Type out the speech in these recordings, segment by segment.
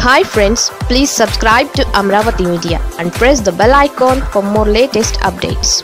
hi friends please subscribe to Amaravati media and press the bell icon for more latest updates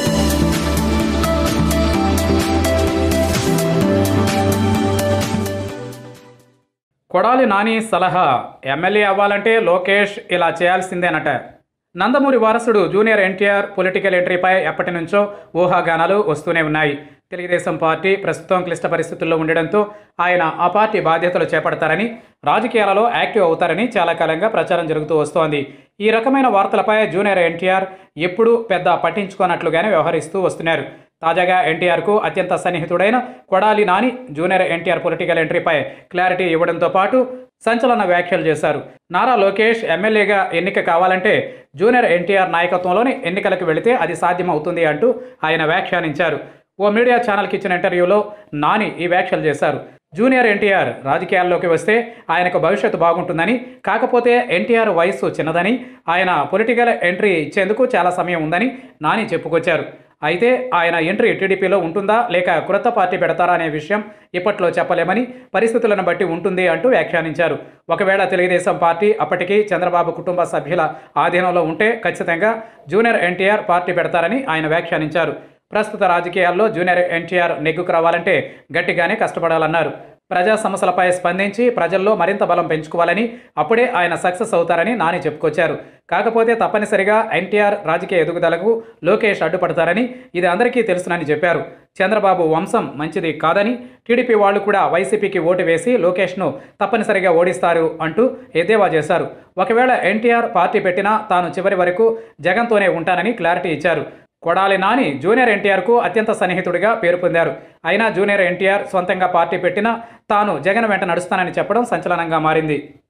Kodali Nani సలహా MLA అవ్వాలంటే లోకేష్ ఇలా చేయాల్సిందేనట నందమూరి వారసుడు junior NTR political ఎంట్రీపై ఎప్పటి నుంచో ఊహాగానాలు వస్తూనే ఉన్నాయి తెలుగుదేశం పార్టీ ప్రస్తుతం క్లిష్ట పరిస్థితుల్లో ఉండడంతో ఆయన ఆ పార్టీ బాధ్యతలు చేపడతారని రాజకీయాలలో యాక్టివ్ అవుతారని చాలా కాలంగా ప్రచారం జరుగుతూ వస్తోంది ఈ రకమైన వార్తలపై జూనియర్ ఎన్టీఆర్ ఎప్పుడూ పెద్ద పట్టించుకోనట్లుగానే వ్యవహరిస్తూ వస్తున్నారు తాజాగా ఎన్టీఆర్కు అత్యంత సన్నిహితుడైన కొడాలి నాని జూనియర్ ఎన్టీఆర్ పొలిటికల్ ఎంట్రీపై క్లారిటీ ఇవ్వడంతో పాటు సంచలన వ్యాఖ్యలు చేశారు నారా లోకేష్ ఎమ్మెల్యేగా ఎన్నిక కావాలంటే జూనియర్ ఎన్టీఆర్ నాయకత్వంలోని ఎన్నికలకు వెళితే అది సాధ్యమవుతుంది అంటూ ఆయన వ్యాఖ్యానించారు ఓ మీడియా ఛానల్కి ఇచ్చిన ఇంటర్వ్యూలో నాని ఈ వ్యాఖ్యలు చేశారు జూనియర్ ఎన్టీఆర్ రాజకీయాల్లోకి వస్తే ఆయనకు భవిష్యత్తు బాగుంటుందని కాకపోతే ఎన్టీఆర్ వయస్సు చిన్నదని ఆయన పొలిటికల్ ఎంట్రీ ఇచ్చేందుకు చాలా సమయం ఉందని నాని చెప్పుకొచ్చారు అయితే ఆయన ఎంట్రీ టీడీపీలో ఉంటుందా లేక క్రొత్త పార్టీ పెడతారా అనే విషయం ఇప్పట్లో చెప్పలేమని పరిస్థితులను బట్టి ఉంటుంది అంటూ వ్యాఖ్యానించారు ఒకవేళ తెలుగుదేశం పార్టీ అప్పటికీ చంద్రబాబు కుటుంబ సభ్యుల ఆధీనంలో ఉంటే ఖచ్చితంగా జూనియర్ ఎన్టీఆర్ పార్టీ పెడతారని ఆయన వ్యాఖ్యానించారు ప్రస్తుత రాజకీయాల్లో జూనియర్ ఎన్టీఆర్ నెగ్గుకు రావాలంటే గట్టిగానే కష్టపడాలన్నారు ప్రజా సమస్యలపై స్పందించి ప్రజల్లో మరింత బలం పెంచుకోవాలని అప్పుడే ఆయన సక్సెస్ అవుతారని నాని చెప్పుకొచ్చారు కాకపోతే తప్పనిసరిగా ఎన్టీఆర్ రాజకీయ ఎదుగుదలకు లోకేష్ అడ్డుపడతారని ఇది అందరికీ తెలుసునని చెప్పారు చంద్రబాబు వంశం మంచిది కాదని టీడీపీ వాళ్ళు కూడా వైసీపీకి ఓటు వేసి లోకేష్ను తప్పనిసరిగా ఓడిస్తారు అంటూ ఎద్దేవా చేశారు ఒకవేళ ఎన్టీఆర్ పార్టీ పెట్టినా తాను చివరి వరకు జగన్తోనే ఉంటానని క్లారిటీ ఇచ్చారు కొడాలి నాని జూనియర్ ఎన్టీఆర్కు అత్యంత సన్నిహితుడిగా పేరు పొందారు అయినా జూనియర్ ఎన్టీఆర్ సొంతంగా పార్టీ పెట్టినా తాను జగన్ వెంట నడుస్తానని చెప్పడం సంచలనంగా మారింది